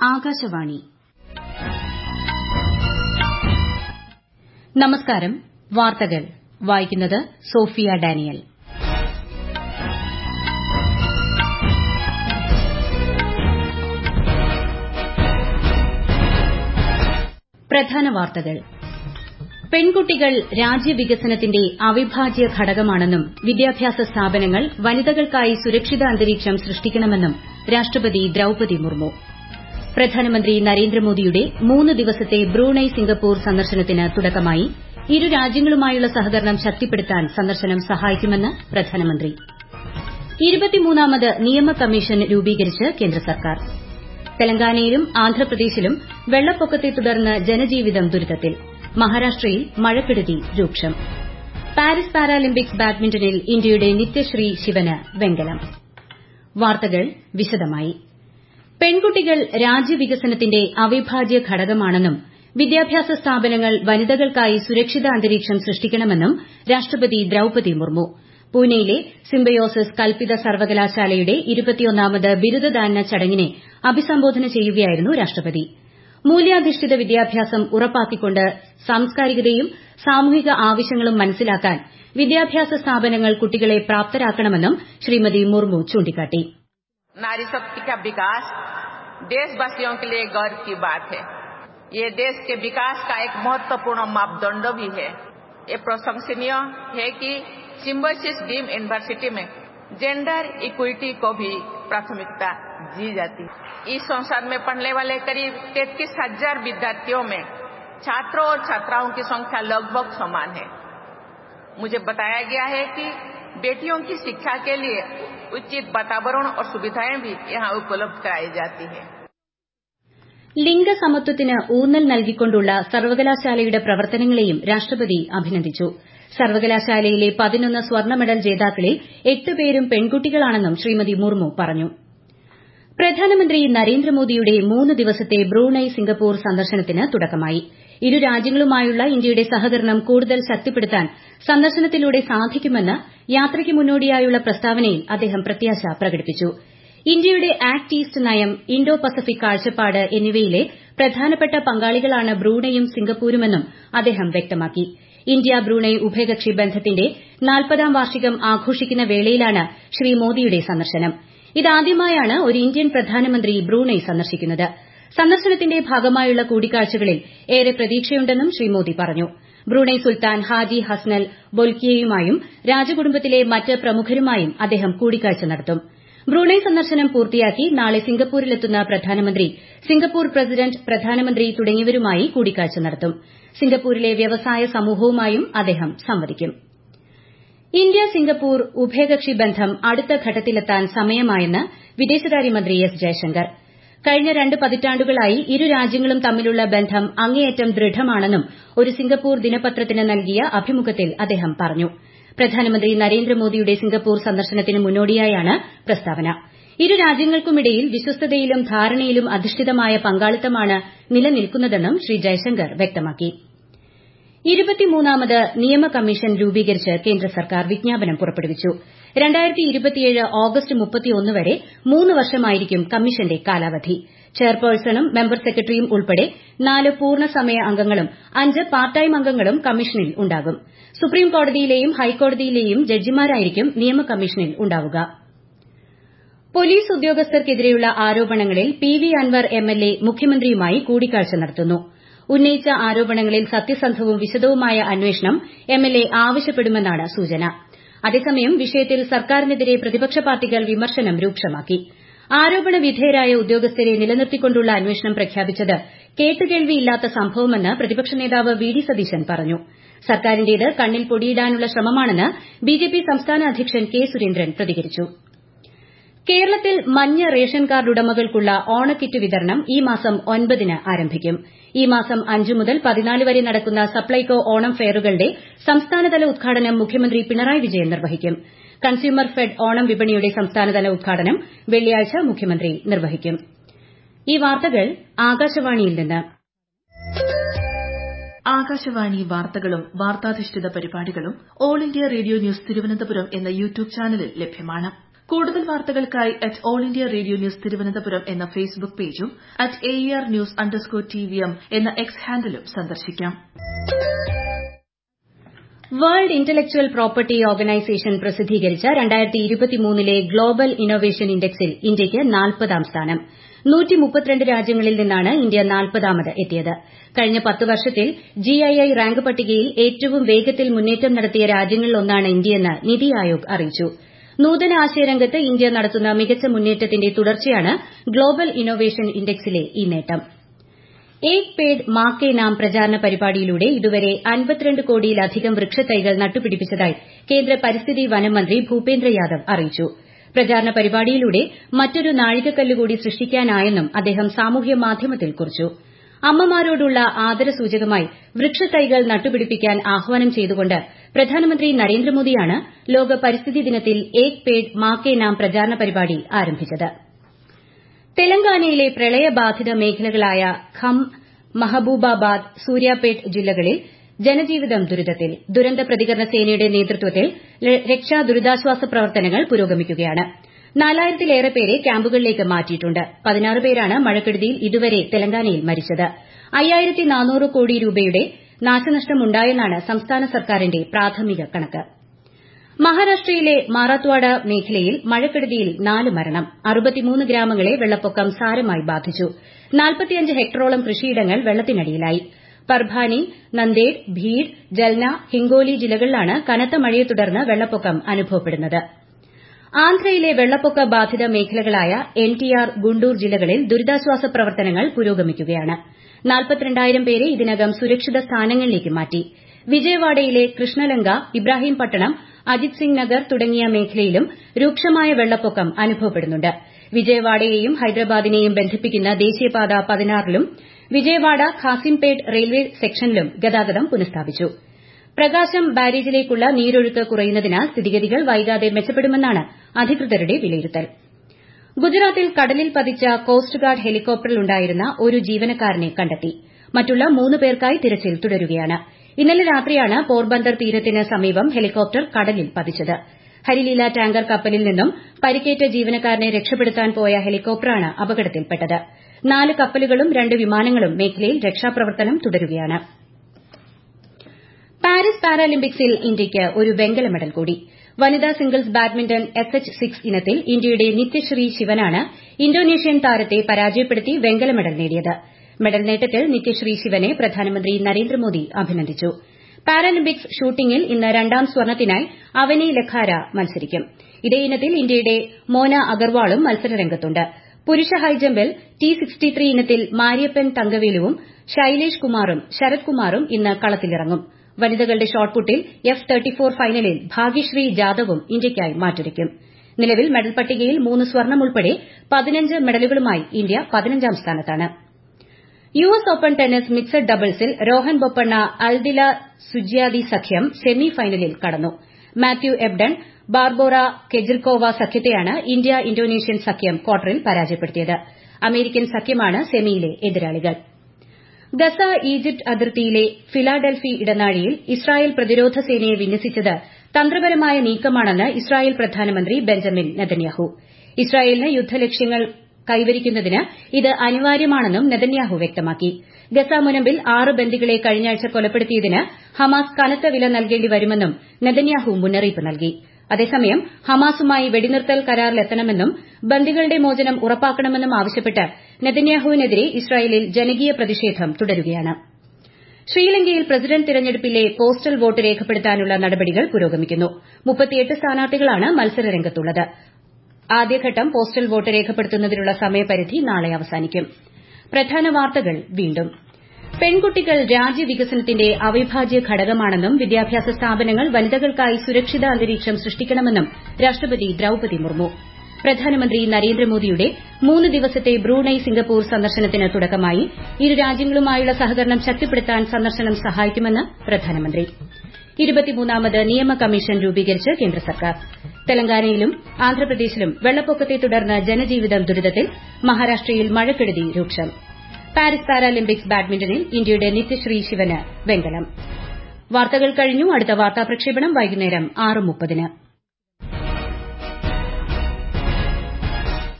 ആകാശവാണി നമസ്കാരം വാർത്തകൾ വായിക്കുന്നത് സോഫിയ ഡാനിയൽ പ്രധാന വാർത്തകൾ പെൺകുട്ടികൾ രാജ്യവികസനത്തിന്റെ അവിഭാജ്യ ഘടകമാണെന്നും വിദ്യാഭ്യാസ സ്ഥാപനങ്ങൾ വനിതകൾക്കായി സുരക്ഷിത അന്തരീക്ഷം സൃഷ്ടിക്കണമെന്നും രാഷ്ട്രപതി ദ്രൌപതി മുർമു പ്രധാനമന്ത്രി നരേന്ദ്രമോദിയുടെ മൂന്ന് ദിവസത്തെ ബ്രൂണൈ സിംഗപ്പൂർ സന്ദർശനത്തിന് തുടക്കമായി ഇരു രാജ്യങ്ങളുമായുള്ള സഹകരണം ശക്തിപ്പെടുത്താൻ സന്ദർശനം സഹായിക്കുമെന്ന് പ്രധാനമന്ത്രി ഇരുപത്തിമൂന്നാമത് നിയമ കമ്മീഷൻ രൂപീകരിച്ച് കേന്ദ്ര സർക്കാർ തെലങ്കാനയിലും ആന്ധ്രാപ്രദേശിലും വെള്ളപ്പൊക്കത്തെ തുടർന്ന് ജനജീവിതം ദുരിതത്തിൽ മഹാരാഷ്ട്രയിൽ മഴക്കെടുതി രൂക്ഷം പാരീസ് പാരാലിമ്പിക്സ് ബാഡ്മിന്റണിൽ ഇന്ത്യയുടെ നിത്യശ്രീ ശിവന് വെങ്കലം വാർത്തകൾ വിശദമായി പെൺകുട്ടികൾ രാജ്യവികസനത്തിന്റെ അവിഭാജ്യ ഘടകമാണെന്നും വിദ്യാഭ്യാസ സ്ഥാപനങ്ങൾ വനിതകൾക്കായി സുരക്ഷിത അന്തരീക്ഷം സൃഷ്ടിക്കണമെന്നും രാഷ്ട്രപതി ദ്രൌപതി മുർമു പൂനെയിലെ സിംബയോസിസ് കൽപ്പിത സർവകലാശാലയുടെ ഇരുപത്തിയൊന്നാമത് ബിരുദദാന ചടങ്ങിനെ അഭിസംബോധന ചെയ്യുകയായിരുന്നു രാഷ്ട്രപതി മൂല്യാധിഷ്ഠിത വിദ്യാഭ്യാസം ഉറപ്പാക്കിക്കൊണ്ട് സാംസ്കാരികതയും സാമൂഹിക ആവശ്യങ്ങളും മനസ്സിലാക്കാൻ വിദ്യാഭ്യാസ സ്ഥാപനങ്ങൾ കുട്ടികളെ പ്രാപ്തരാക്കണമെന്നും ശ്രീമതി മുർമു ചൂണ്ടിക്കാട്ടി नारी शक्ति का विकास देशवासियों के लिए गर्व की बात है ये देश के विकास का एक महत्वपूर्ण मापदंड भी है ये प्रशंसनीय है कि सिम्बोसिस डीम यूनिवर्सिटी में जेंडर इक्विटी को भी प्राथमिकता दी जाती है इस संस्थान में पढ़ने वाले करीब तैतीस हजार विद्यार्थियों में छात्रों और छात्राओं की संख्या लगभग समान है मुझे बताया गया है कि बेटियों की शिक्षा के लिए उचित वातावरण और सुविधाएं भी यहाँ उपलब्ध कराई जाती है ലിംഗസമത്വത്തിന് ഊന്നൽ നൽകിക്കൊണ്ടുള്ള സർവകലാശാലയുടെ പ്രവർത്തനങ്ങളെയും രാഷ്ട്രപതി അഭിനന്ദിച്ചു സർവകലാശാലയിലെ പതിനൊന്ന് സ്വർണ്ണ മെഡൽ ജേതാക്കളിൽ എട്ട് പേരും പെൺകുട്ടികളാണെന്നും ശ്രീമതി മുർമു പറഞ്ഞു പ്രധാനമന്ത്രി നരേന്ദ്രമോദിയുടെ മൂന്ന് ദിവസത്തെ ബ്രൂണൈ സിംഗപ്പൂർ സന്ദർശനത്തിന് തുടക്കമായി ഇരു രാജ്യങ്ങളുമായുള്ള ഇന്ത്യയുടെ സഹകരണം കൂടുതൽ ശക്തിപ്പെടുത്താൻ സന്ദർശനത്തിലൂടെ സാധിക്കുമെന്ന് യാത്രയ്ക്ക് മുന്നോടിയായുള്ള പ്രസ്താവനയിൽ അദ്ദേഹം പ്രത്യാശ പ്രകടിപ്പിച്ചു ഇന്ത്യയുടെ ആക്ട് ഈസ്റ്റ് നയം ഇൻഡോ പസഫിക് കാഴ്ചപ്പാട് എന്നിവയിലെ പ്രധാനപ്പെട്ട പങ്കാളികളാണ് ബ്രൂണൈയും സിംഗപ്പൂരുമെന്നും അദ്ദേഹം വ്യക്തമാക്കി ഇന്ത്യ ബ്രൂണൈ ഉഭയകക്ഷി ബന്ധത്തിന്റെ നാൽപ്പതാം വാർഷികം ആഘോഷിക്കുന്ന വേളയിലാണ് ശ്രീ മോദിയുടെ സന്ദർശനം ഇതാദ്യമായാണ് ഒരു ഇന്ത്യൻ പ്രധാനമന്ത്രി ബ്രൂണൈ സന്ദർശിക്കുന്നത് സന്ദർശനത്തിന്റെ ഭാഗമായുള്ള കൂടിക്കാഴ്ചകളിൽ ഏറെ പ്രതീക്ഷയുണ്ടെന്നും ശ്രീ മോദി പറഞ്ഞു ബ്രൂണൈ സുൽത്താൻ ഹാജി ഹസ്നൽ ബൊൽക്കിയയുമായും രാജകുടുംബത്തിലെ മറ്റ് പ്രമുഖരുമായും അദ്ദേഹം കൂടിക്കാഴ്ച നടത്തും ബ്രൂണൈ സന്ദർശനം പൂർത്തിയാക്കി നാളെ സിംഗപ്പൂരിലെത്തുന്ന പ്രധാനമന്ത്രി സിംഗപ്പൂർ പ്രസിഡന്റ് പ്രധാനമന്ത്രി തുടങ്ങിയവരുമായി കൂടിക്കാഴ്ച നടത്തും സിംഗപ്പൂരിലെ വ്യവസായ സമൂഹവുമായും അദ്ദേഹം സംവദിക്കും ഇന്ത്യ സിംഗപ്പൂർ ഉഭയകക്ഷി ബന്ധം അടുത്ത ഘട്ടത്തിലെത്താൻ സമയമായെന്ന് വിദേശകാര്യമന്ത്രി എസ് ജയശങ്കർ കഴിഞ്ഞ രണ്ട് പതിറ്റാണ്ടുകളായി ഇരു രാജ്യങ്ങളും തമ്മിലുള്ള ബന്ധം അങ്ങേയറ്റം ദൃഢമാണെന്നും ഒരു സിംഗപ്പൂർ ദിനപത്രത്തിന് നൽകിയ അഭിമുഖത്തിൽ അദ്ദേഹം പറഞ്ഞു പ്രധാനമന്ത്രി നരേന്ദ്രമോദിയുടെ സിംഗപ്പൂർ സന്ദർശനത്തിന് മുന്നോടിയായാണ് പ്രസ്താവന ഇരു രാജ്യങ്ങൾക്കുമിടയിൽ വിശ്വസ്തതയിലും ധാരണയിലും അധിഷ്ഠിതമായ പങ്കാളിത്തമാണ് നിലനിൽക്കുന്നതെന്നും ശ്രീ ജയശങ്കർ വ്യക്തമാക്കി ഇരുപത്തിമൂന്നാമത് നിയമ കമ്മീഷൻ രൂപീകരിച്ച് കേന്ദ്ര സർക്കാർ വിജ്ഞാപനം പുറപ്പെടുവിച്ചു ഓഗസ്റ്റ് വരെ മൂന്ന് വർഷമായിരിക്കും കമ്മീഷന്റെ കാലാവധി ചെയർപേഴ്സണും മെമ്പർ സെക്രട്ടറിയും ഉൾപ്പെടെ നാല് പൂർണ്ണസമയ അംഗങ്ങളും അഞ്ച് പാർട്ട് ടൈം അംഗങ്ങളും കമ്മീഷനിൽ ഉണ്ടാകും സുപ്രീം കോടതിയിലെയും ഹൈക്കോടതിയിലെയും ജഡ്ജിമാരായിരിക്കും നിയമ കമ്മീഷനിൽ ഉണ്ടാവുക പോലീസ് ഉദ്യോഗസ്ഥർക്കെതിരെയുള്ള ആരോപണങ്ങളിൽ പി വി അൻവർ എംഎൽഎ മുഖ്യമന്ത്രിയുമായി കൂടിക്കാഴ്ച നടത്തുന്നു ഉന്നയിച്ച ആരോപണങ്ങളിൽ സത്യസന്ധവും വിശദവുമായ അന്വേഷണം എംഎൽഎ ആവശ്യപ്പെടുമെന്നാണ് സൂചന അതേസമയം വിഷയത്തിൽ സർക്കാരിനെതിരെ പ്രതിപക്ഷ പാർട്ടികൾ വിമർശനം രൂക്ഷമാക്കി ആരോപണ വിധേയരായ ഉദ്യോഗസ്ഥരെ നിലനിർത്തിക്കൊണ്ടുള്ള അന്വേഷണം പ്രഖ്യാപിച്ചത് കേട്ടുകേൾവിയില്ലാത്ത സംഭവമെന്ന് പ്രതിപക്ഷ നേതാവ് വി ഡി സതീശൻ പറഞ്ഞു സർക്കാരിന്റേത് കണ്ണിൽ പൊടിയിടാനുള്ള ശ്രമമാണെന്ന് ബിജെപി സംസ്ഥാന അധ്യക്ഷൻ കെ സുരേന്ദ്രൻ പ്രതികരിച്ചു കേരളത്തിൽ മഞ്ഞ റേഷൻ കാർഡ് ഉടമകൾക്കുള്ള ഓണക്കിറ്റ് വിതരണം ഈ മാസം ഒൻപതിന് ആരംഭിക്കും ഈ മാസം അഞ്ച് മുതൽ പതിനാല് വരെ നടക്കുന്ന സപ്ലൈകോ ഓണം ഫെയറുകളുടെ സംസ്ഥാനതല ഉദ്ഘാടനം മുഖ്യമന്ത്രി പിണറായി വിജയൻ നിർവഹിക്കും കൺസ്യൂമർ ഫെഡ് ഓണം വിപണിയുടെ സംസ്ഥാനതല ഉദ്ഘാടനം വെള്ളിയാഴ്ച മുഖ്യമന്ത്രി നിർവഹിക്കും ഈ വാർത്തകൾ ആകാശവാണിയിൽ നിന്ന് ആകാശവാണി വാർത്തകളും വാർത്താധിഷ്ഠിത പരിപാടികളും All India Radio News Thiruvananthapuram എന്ന യൂട്യൂബ് ചാനലിൽ ലഭ്യമാണ് കൂടുതൽ വാർത്തകൾക്കായി at All India Radio News Thiruvananthapuram എന്ന ഫേസ്ബുക്ക് പേജും at A R news underscore T V M എന്ന എക്സ് ഹാൻഡിലും സന്ദർശിക്കാം വേൾഡ് ഇന്റലക്ച്വൽ പ്രോപ്പർട്ടി ഓർഗനൈസേഷൻ പ്രസിദ്ധീകരിച്ച ലെ ഗ്ലോബൽ ഇന്നൊവേഷൻ ഇൻഡെക്സിൽ ഇന്ത്യയ്ക്ക് നാൽപ്പതാം സ്ഥാനം രാജ്യങ്ങളിൽ നിന്നാണ് ഇന്ത്യ നാൽപ്പതാമത് എത്തിയത് കഴിഞ്ഞ പത്ത് വർഷത്തിൽ ജിഐഐ റാങ്ക് പട്ടികയിൽ ഏറ്റവും വേഗത്തിൽ മുന്നേറ്റം നടത്തിയ രാജ്യങ്ങളിലൊന്നാണ് ഇന്ത്യയെന്ന് നിതി ആയോഗ് അറിയിച്ചു നൂതന ആശയരംഗത്ത് ഇന്ത്യ നടത്തുന്ന മികച്ച മുന്നേറ്റത്തിന്റെ തുടർച്ചയാണ് ഗ്ലോബൽ ഇന്നൊവേഷൻ ഇൻഡെക്സിലെ ഈ നേട്ടം ഏക് പേഡ് മാ കെ നാം പ്രചാരണ പരിപാടിയിലൂടെ ഇതുവരെ അൻപത്തിരണ്ട് കോടിയിലധികം വൃക്ഷത്തൈകൾ നട്ടുപിടിപ്പിച്ചതായി കേന്ദ്ര പരിസ്ഥിതി വനം മന്ത്രി ഭൂപേന്ദ്ര യാദവ് അറിയിച്ചു പ്രചാരണ പരിപാടിയിലൂടെ മറ്റൊരു നാഴികക്കല്ലുകൂടി സൃഷ്ടിക്കാനായെന്നും അദ്ദേഹം സാമൂഹ്യ മാധ്യമത്തിൽ കുറിച്ചു അമ്മമാരോടുള്ള ആദരസൂചകമായി വൃക്ഷത്തൈകൾ നട്ടുപിടിപ്പിക്കാൻ ആഹ്വാനം ചെയ്തുകൊണ്ട് പ്രധാനമന്ത്രി നരേന്ദ്രമോദിയാണ് ലോക പരിസ്ഥിതി ദിനത്തിൽ ഏക് പേഡ് മാ കെ നാം പ്രചാരണ പരിപാടി ആരംഭിച്ചത് തെലങ്കാനയിലെ പ്രളയബാധിത മേഖലകളായ ഖം മഹബൂബാബാദ് സൂര്യാപേട്ട് ജില്ലകളിൽ ജനജീവിതം ദുരിതത്തിൽ ദുരന്ത പ്രതികരണ സേനയുടെ നേതൃത്വത്തിൽ രക്ഷാ ദുരിതാശ്വാസ പ്രവർത്തനങ്ങൾ പുരോഗമിക്കുകയാണ് നാലായിരത്തിലേറെ പേരെ ക്യാമ്പുകളിലേക്ക് മാറ്റിയിട്ടുണ്ട് പതിനാറ് പേരാണ് മഴക്കെടുതിയിൽ ഇതുവരെ തെലങ്കാനയിൽ മരിച്ചത് അയ്യായിരത്തി നാനൂറ് കോടി രൂപയുടെ നാശനഷ്ടമുണ്ടായെന്നാണ് സംസ്ഥാന സർക്കാരിന്റെ പ്രാഥമിക കണക്ക് മഹാരാഷ്ട്രയിലെ മാറാത്ത്വാഡ മേഖലയിൽ മഴക്കെടുതിയിൽ നാല് മരണം അറുപത്തിമൂന്ന് ഗ്രാമങ്ങളെ വെള്ളപ്പൊക്കം സാരമായി ബാധിച്ചു നാൽപ്പത്തിയഞ്ച് ഹെക്ടറോളം കൃഷിയിടങ്ങൾ വെള്ളത്തിനടിയിലായി പർഭാനി നന്ദേഡ് ഭീഡ് ജൽന ഹിംഗോലി ജില്ലകളിലാണ് കനത്ത മഴയെ തുടർന്ന് വെള്ളപ്പൊക്കം അനുഭവപ്പെടുന്നത് ആന്ധ്രയിലെ വെള്ളപ്പൊക്ക ബാധിത മേഖലകളായ എൻടിആർ ഗുണ്ടൂർ ജില്ലകളിൽ ദുരിതാശ്വാസ പ്രവർത്തനങ്ങൾ പുരോഗമിക്കുകയാണ് നാൽപ്പത്തിരണ്ടായിരം പേരെ ഇതിനകം സുരക്ഷിത സ്ഥാനങ്ങളിലേക്ക് മാറ്റി വിജയവാഡയിലെ കൃഷ്ണലങ്ക ഇബ്രാഹിംപട്ടണം അജിത് സിംഗ് നഗർ തുടങ്ങിയ മേഖലയിലും രൂക്ഷമായ വെള്ളപ്പൊക്കം അനുഭവപ്പെടുന്നുണ്ട് വിജയവാഡയെയും ഹൈദരാബാദിനെയും ബന്ധിപ്പിക്കുന്ന ദേശീയപാത പതിനാറിലും വിജയവാഡ ഖാസിംപേട്ട് റെയിൽവേ സെക്ഷനിലും ഗതാഗതം പുനഃസ്ഥാപിച്ചു പ്രകാശം ബാരേജിലേക്കുള്ള നീരൊഴുക്ക് കുറയുന്നതിനാൽ സ്ഥിതിഗതികൾ വൈകാതെ മെച്ചപ്പെടുമെന്നാണ് അധികൃതരുടെ വിലയിരുത്തൽ ഗുജറാത്തിൽ കടലിൽ പതിച്ച കോസ്റ്റ് ഗാർഡ് ഹെലികോപ്റ്ററിലുണ്ടായിരുന്ന ഒരു ജീവനക്കാരനെ കണ്ടെത്തി മറ്റുള്ള മൂന്ന് പേർക്കായി തിരച്ചിൽ തുടരുകയാണ് ഇന്നലെ രാത്രിയാണ് പോർബന്ദർ തീരത്തിന് സമീപം ഹെലികോപ്റ്റർ കടലിൽ പതിച്ചത് ഹരിലീല ടാങ്കർ കപ്പലിൽ നിന്നും പരിക്കേറ്റ ജീവനക്കാരനെ രക്ഷപ്പെടുത്താൻ പോയ ഹെലികോപ്റ്ററാണ് അപകടത്തിൽപ്പെട്ടത് നാല് കപ്പലുകളും രണ്ട് വിമാനങ്ങളും മേഖലയിൽ രക്ഷാപ്രവർത്തനം തുടരുകയാണ് പാരീസ് പാരാലിമ്പിക്സിൽ ഇന്ത്യയ്ക്ക് ഒരു വെങ്കല മെഡൽ കൂടി വനിതാ singles badminton S H six ഇനത്തിൽ ഇന്ത്യയുടെ നിത്യശ്രീ ശിവനാണ് ഇന്തോനേഷ്യൻ താരത്തെ പരാജയപ്പെടുത്തി വെങ്കല മെഡൽ നേടിയത് മെഡൽ നേട്ടത്തിൽ നിത്യശ്രീ ശിവനെ പ്രധാനമന്ത്രി നരേന്ദ്രമോദി അഭിനന്ദിച്ചു പാരാലിമ്പിക്സ് ഷൂട്ടിംഗിൽ ഇന്ന് രണ്ടാം സ്വർണത്തിനായി അവനി ലഖാര മത്സരിക്കും ഇതേ ഇനത്തിൽ ഇന്ത്യയുടെ മോന അഗർവാളും മത്സരരംഗത്തുണ്ട് പുരുഷ ഹൈജമ്പിൽ ടി സിക്സ്റ്റി ത്രീ ഇനത്തിൽ മാരിയപ്പൻ തങ്കവേലുവും ശൈലേഷ് കുമാറും ശരത് കുമാറും ഇന്ന് കളത്തിലിറങ്ങും വനിതകളുടെ ഷോട്ട്പുട്ടിൽ എഫ് തേർട്ടി ഫോർ ഫൈനലിൽ ഭാഗ്യശ്രീ ജാദവും ഇന്ത്യയ്ക്കായി മാറ്റുരയ്ക്കും നിലവിൽ മെഡൽ പട്ടികയിൽ മൂന്ന് സ്വർണം ഉൾപ്പെടെ പതിനഞ്ച് മെഡലുകളുമായി ഇന്ത്യ പതിനഞ്ചാം സ്ഥാനത്താണ് U S Open tennis mixed ഡബിൾസിൽ രോഹൻ ബൊപ്പണ്ണ അൽദില സുജിയാദി സഖ്യം സെമി ഫൈനലിൽ കടന്നു മാത്യു എബ്ഡൺ ബാർബോറ കെജിർക്കോവ സഖ്യത്തെയാണ് ഇന്ത്യ ഇന്തോനേഷ്യൻ സഖ്യം ക്വാർട്ടറിൽ പരാജയപ്പെടുത്തിയത് അമേരിക്കൻ സഖ്യമാണ് സെമിയിലെ എതിരാളികൾ ഗസ ഈജിപ്ത് അതിർത്തിയിലെ ഫിലാഡൽഫി ഇടനാഴിയിൽ ഇസ്രായേൽ പ്രതിരോധ സേനയെ വിന്യസിച്ചത് തന്ത്രപരമായ നീക്കമാണെന്ന് ഇസ്രായേൽ പ്രധാനമന്ത്രി ബെഞ്ചമിൻ നെതന്യാഹു ഇസ്രായേലിന് യുദ്ധലക്ഷ്യങ്ങൾ കൈവരിക്കുന്നതിന് ഇത് അനിവാര്യമാണെന്നും നെതന്യാഹു വ്യക്തമാക്കി ഗസ മുനമ്പിൽ ആറ് ബന്ദികളെ കഴിഞ്ഞയാഴ്ച കൊലപ്പെടുത്തിയതിന് ഹമാസ് കനത്ത വില നൽകേണ്ടി വരുമെന്നും നെതന്യാഹു മുന്നറിയിപ്പ് നൽകി അതേസമയം ഹമാസുമായി വെടിനിർത്തൽ കരാറിലെത്തണമെന്നും ബന്ദികളുടെ മോചനം ഉറപ്പാക്കണമെന്നും ആവശ്യപ്പെട്ട് നെതന്യാഹുവിനെതിരെ ഇസ്രായേലിൽ ജനകീയ പ്രതിഷേധം തുടരുകയാണ് ശ്രീലങ്കയിൽ പ്രസിഡന്റ് തിരഞ്ഞെടുപ്പിലെ പോസ്റ്റൽ വോട്ട് രേഖപ്പെടുത്താനുള്ള നടപടികൾ പുരോഗമിക്കുന്നു മുപ്പത്തിയെട്ട് സ്ഥാനാർത്ഥികളാണ് മത്സരരംഗത്തുള്ളത് ആദ്യഘട്ടം പോസ്റ്റൽ വോട്ട് രേഖപ്പെടുത്തുന്നതിനുള്ള സമയപരിധി നാളെ അവസാനിക്കും പ്രധാന വാർത്തകൾ വീണ്ടും പെൺകുട്ടികൾ രാജ്യവികസനത്തിന്റെ അവിഭാജ്യ ഘടകമാണെന്നും വിദ്യാഭ്യാസ സ്ഥാപനങ്ങൾ വനിതകൾക്കായി സുരക്ഷിത അന്തരീക്ഷം സൃഷ്ടിക്കണമെന്നും രാഷ്ട്രപതി ദ്രൌപതി മുർമു പ്രധാനമന്ത്രി നരേന്ദ്രമോദിയുടെ മൂന്ന് ദിവസത്തെ ബ്രൂണൈ സിംഗപ്പൂർ സന്ദർശനത്തിന് തുടക്കമായി ഇരു രാജ്യങ്ങളുമായുള്ള സഹകരണം ശക്തിപ്പെടുത്താൻ സന്ദർശനം സഹായിക്കുമെന്ന് പ്രധാനമന്ത്രി ഇരുപത്തിമൂന്നാമത് നിയമ കമ്മീഷൻ രൂപീകരിച്ച് കേന്ദ്ര സർക്കാർ തെലങ്കാനയിലും ആന്ധ്രാപ്രദേശിലും വെള്ളപ്പൊക്കത്തെ തുടർന്ന് ജനജീവിതം ദുരിതത്തിൽ മഹാരാഷ്ട്രയിൽ മഴക്കെടുതി രൂക്ഷം പാരീസ് പാരാലിമ്പിക്സ് ബാഡ്മിന്റണിൽ ഇന്ത്യയുടെ നിത്യശ്രീ ശിവന് വെങ്കലം വാർത്തകൾ കഴിഞ്ഞു അടുത്ത വാർത്താ പ്രക്ഷേപണം വൈകുന്നേരം ആറ് മുപ്പതിന്